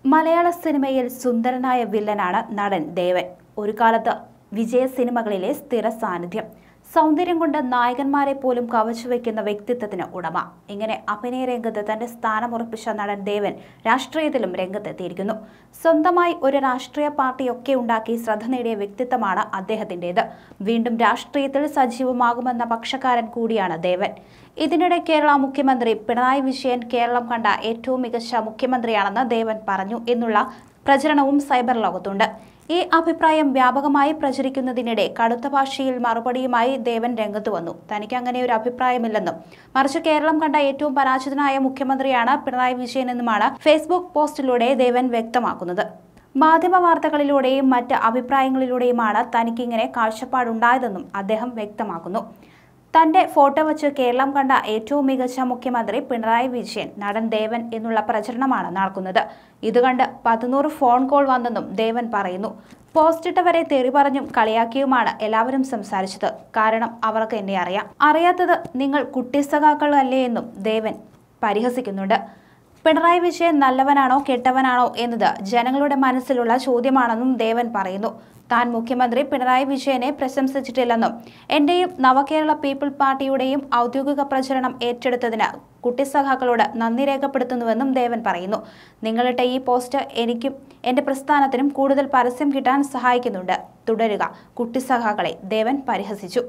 മലയാള സിനിമയിൽ സുന്ദരനായ വില്ലനാണ് നടൻ ദേവൻ ഒരു കാലത്ത് വിജയ സിനിമകളിലെ സ്ഥിര സാന്നിധ്യം സൗന്ദര്യം കൊണ്ട് നായകന്മാരെ പോലും കവച്ചു വയ്ക്കുന്ന വ്യക്തിത്വത്തിന് ഉടമ ഇങ്ങനെ അഭിനയ രംഗത്ത് തന്റെ സ്ഥാനമുറപ്പിച്ച നടൻ ദേവൻ രാഷ്ട്രീയത്തിലും രംഗത്തെത്തിയിരിക്കുന്നു സ്വന്തമായി ഒരു രാഷ്ട്രീയ പാർട്ടിയൊക്കെ ഉണ്ടാക്കി ശ്രദ്ധ നേടിയ വ്യക്തിത്വമാണ് അദ്ദേഹത്തിൻ്റെത് വീണ്ടും രാഷ്ട്രീയത്തിൽ സജീവമാകുമെന്ന പക്ഷക്കാരൻ കൂടിയാണ് ദേവൻ ഇതിനിടെ കേരള മുഖ്യമന്ത്രി പിണറായി വിജയൻ കേരളം കണ്ട ഏറ്റവും മികച്ച മുഖ്യമന്ത്രിയാണെന്ന് ദേവൻ പറഞ്ഞു എന്നുള്ള പ്രചരണവും സൈബർ ലോകത്തുണ്ട് ഈ അഭിപ്രായം വ്യാപകമായി പ്രചരിക്കുന്നതിനിടെ കടുത്ത ഭാഷയിൽ മറുപടിയുമായി ദേവൻ രംഗത്ത് വന്നു തനിക്ക് അങ്ങനെ ഒരു അഭിപ്രായമില്ലെന്നും മറിച്ച് കേരളം കണ്ട ഏറ്റവും പരാജിതനായ മുഖ്യമന്ത്രിയാണ് പിണറായി വിജയൻ എന്നുമാണ് ഫേസ്ബുക്ക് പോസ്റ്റിലൂടെ ദേവൻ വ്യക്തമാക്കുന്നത് മാധ്യമ വാർത്തകളിലൂടെയും മറ്റ് അഭിപ്രായങ്ങളിലൂടെയുമാണ് തനിക്കിങ്ങനെ കാഴ്ചപ്പാടുണ്ടായതെന്നും അദ്ദേഹം വ്യക്തമാക്കുന്നു തന്റെ ഫോട്ടോ വെച്ച് കേരളം കണ്ട ഏറ്റവും മികച്ച മുഖ്യമന്ത്രി പിണറായി വിജയൻ നടൻ ദേവൻ എന്നുള്ള പ്രചരണമാണ് നടക്കുന്നത് ഇത് കണ്ട് പതിനൂറ് ഫോൺ കോൾ വന്നെന്നും ദേവൻ പറയുന്നു പോസ്റ്റിട്ടവരെ തെറി പറഞ്ഞും കളിയാക്കിയുമാണ് എല്ലാവരും സംസാരിച്ചത് കാരണം അവർക്ക് എന്നെ അറിയാം അറിയാത്തത് നിങ്ങൾ കുട്ടിസഖാക്കളല്ലേ എന്നും ദേവൻ പരിഹസിക്കുന്നുണ്ട് പിണറായി വിജയൻ നല്ലവനാണോ കെട്ടവനാണോ എന്നത് ജനങ്ങളുടെ മനസ്സിലുള്ള ചോദ്യമാണെന്നും ദേവൻ പറയുന്നു താൻ മുഖ്യമന്ത്രി പിണറായി വിജയനെ പ്രശംസിച്ചിട്ടില്ലെന്നും എന്റെയും നവകേരള പീപ്പിൾ പാർട്ടിയുടെയും ഔദ്യോഗിക പ്രചരണം ഏറ്റെടുത്തതിന് കുട്ടിസഖാക്കളോട് നന്ദി രേഖപ്പെടുത്തുന്നുവെന്നും ദേവൻ പറയുന്നു നിങ്ങളിട്ട ഈ പോസ്റ്റ് എനിക്കും എന്റെ പ്രസ്ഥാനത്തിനും കൂടുതൽ പരസ്യം കിട്ടാൻ സഹായിക്കുന്നുണ്ട് തുടരുക കുട്ടിസഖാക്കളെ ദേവൻ പരിഹസിച്ചു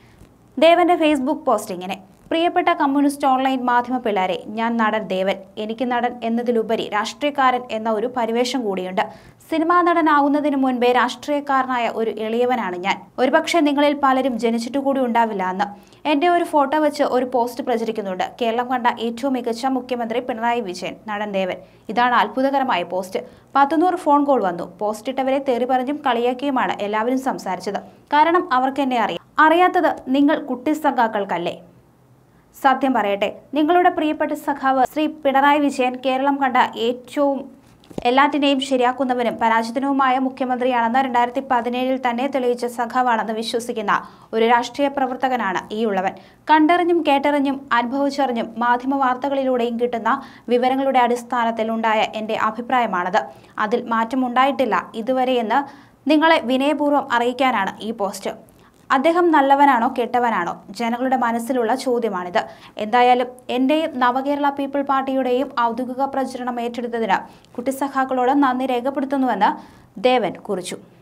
ദേവന്റെ ഫേസ്ബുക്ക് പോസ്റ്റ് ഇങ്ങനെ പ്രിയപ്പെട്ട കമ്മ്യൂണിസ്റ്റ് ഓൺലൈൻ മാധ്യമ പിള്ളേരെ ഞാൻ നടൻ ദേവൻ എനിക്ക് നടൻ എന്നതിലുപരി രാഷ്ട്രീയക്കാരൻ എന്ന ഒരു പരിവേഷം കൂടിയുണ്ട് സിനിമാ നടനാകുന്നതിന് മുൻപേ രാഷ്ട്രീയക്കാരനായ ഒരു എളിയവനാണ് ഞാൻ ഒരുപക്ഷെ നിങ്ങളിൽ പലരും ജനിച്ചിട്ട് കൂടി ഉണ്ടാവില്ല എന്ന് എന്റെ ഒരു ഫോട്ടോ വെച്ച് ഒരു പോസ്റ്റ് പ്രചരിക്കുന്നുണ്ട് കേരളം കണ്ട ഏറ്റവും മികച്ച മുഖ്യമന്ത്രി പിണറായി വിജയൻ നടൻ ദേവൻ ഇതാണ് അത്ഭുതകരമായ പോസ്റ്റ് പത്തുനൂറ് ഫോൺ കോൾ വന്നു പോസ്റ്റ് ഇട്ടവരെ തെറി പറഞ്ഞും കളിയാക്കിയുമാണ് എല്ലാവരും സംസാരിച്ചത് കാരണം അവർക്ക് എന്നെ അറിയാം അറിയാത്തത് നിങ്ങൾ കുട്ടി സഖാക്കൾക്കല്ലേ സത്യം പറയട്ടെ നിങ്ങളുടെ പ്രിയപ്പെട്ട സഖാവ് ശ്രീ പിണറായി വിജയൻ കേരളം കണ്ട ഏറ്റവും എല്ലാറ്റിനെയും ശരിയാക്കുന്നവനും പരാജിതനുമായ മുഖ്യമന്ത്രിയാണെന്ന് രണ്ടായിരത്തി പതിനേഴിൽ തന്നെ തെളിയിച്ച സഖാവാണെന്ന് വിശ്വസിക്കുന്ന ഒരു രാഷ്ട്രീയ പ്രവർത്തകനാണ് ഈ ഉള്ളവൻ കണ്ടറിഞ്ഞും കേട്ടറിഞ്ഞും അനുഭവിച്ചറിഞ്ഞും മാധ്യമ വാർത്തകളിലൂടെയും കിട്ടുന്ന വിവരങ്ങളുടെ അടിസ്ഥാനത്തിൽ ഉണ്ടായ എൻ്റെ അഭിപ്രായമാണത് അതിൽ മാറ്റമുണ്ടായിട്ടില്ല ഇതുവരെയെന്ന് നിങ്ങളെ വിനയപൂർവ്വം അറിയിക്കാനാണ് ഈ പോസ്റ്റ് അദ്ദേഹം നല്ലവനാണോ കെട്ടവനാണോ ജനങ്ങളുടെ മനസ്സിലുള്ള ചോദ്യമാണിത് എന്തായാലും എന്റെയും നവകേരള പീപ്പിൾ പാർട്ടിയുടെയും ഔദ്യോഗിക പ്രചരണം ഏറ്റെടുത്തതിന് കുട്ടിസഖാക്കളോട് നന്ദി രേഖപ്പെടുത്തുന്നുവെന്ന് ദേവൻ കുറിച്ചു